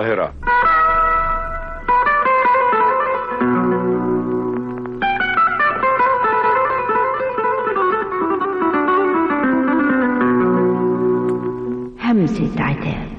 القاهرة همسة عتاب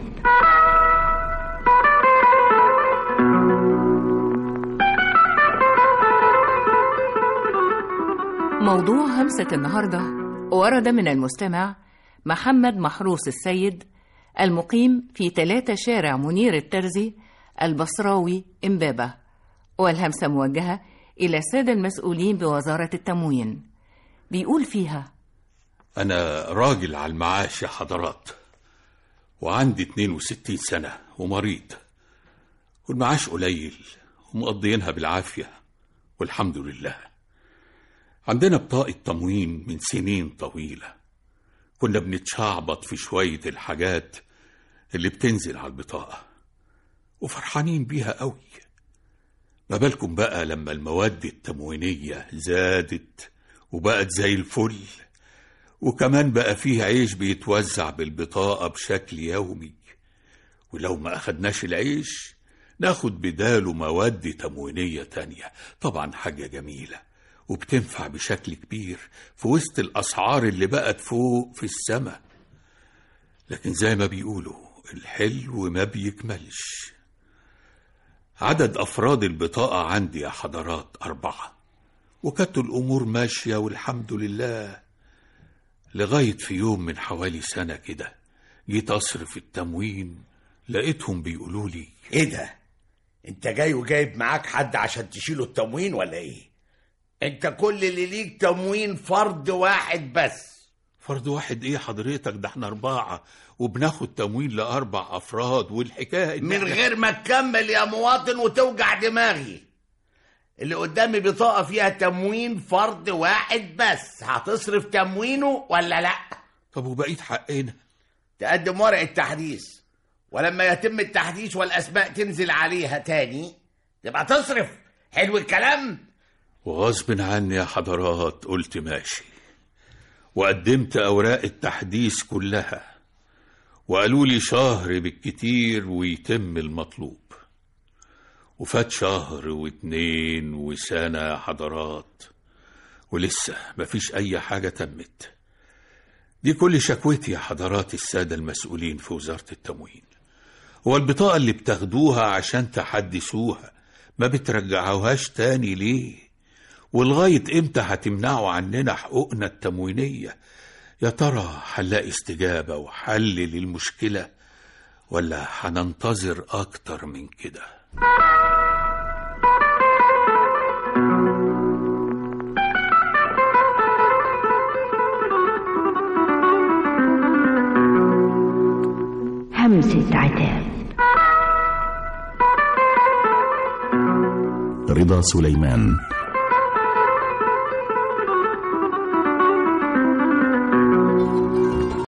موضوع همسة النهاردة ورد من المستمع محمد محروس السيد المقيم في ثلاثة شارع منير الترزي البصراوي إمبابة والهمسة موجهة إلى السادة المسؤولين بوزارة التموين بيقول فيها أنا راجل على المعاش يا حضرات وعندي 62 سنة ومريض والمعاش قليل ومقضيينها بالعافية والحمد لله عندنا بطاقة تموين من سنين طويلة كنا بنتشعبط في شوية الحاجات اللي بتنزل على البطاقة وفرحانين بيها قوي ما بالكم بقى لما المواد التموينية زادت وبقت زي الفل وكمان بقى فيه عيش بيتوزع بالبطاقة بشكل يومي ولو ما أخدناش العيش ناخد بداله مواد تموينية تانية طبعا حاجة جميلة وبتنفع بشكل كبير في وسط الأسعار اللي بقت فوق في السماء لكن زي ما بيقولوا الحلو ما بيكملش عدد أفراد البطاقة عندي يا حضرات أربعة وكانت الأمور ماشية والحمد لله لغاية في يوم من حوالي سنة كده جيت أصرف التموين لقيتهم بيقولوا لي ايه ده انت جاي وجايب معاك حد عشان تشيله التموين ولا ايه انت كل اللي ليك تموين فرد واحد بس فرد واحد ايه حضرتك ده احنا أربعة وبناخد تموين لأربع أفراد والحكاية إن من إحنا- غير ما تكمل يا مواطن وتوجع دماغي اللي قدامي بطاقة فيها تموين فرد واحد بس هتصرف تموينه ولا لا طب وبقيت حقنا تقدم ورقة تحديث ولما يتم التحديث والأسماء تنزل عليها تاني تبقى تصرف حلو الكلام وغصب عني يا حضرات قلت ماشي وقدمت أوراق التحديث كلها وقالوا لي شهر بالكتير ويتم المطلوب وفات شهر واتنين وسنة يا حضرات ولسه مفيش أي حاجة تمت دي كل شكوتي يا حضرات السادة المسؤولين في وزارة التموين هو البطاقة اللي بتاخدوها عشان تحدثوها ما بترجعوهاش تاني ليه ولغاية امتى هتمنعوا عننا حقوقنا التموينية يا ترى هنلاقي استجابة وحل للمشكلة ولا هننتظر أكتر من كده همسة عتاب رضا سليمان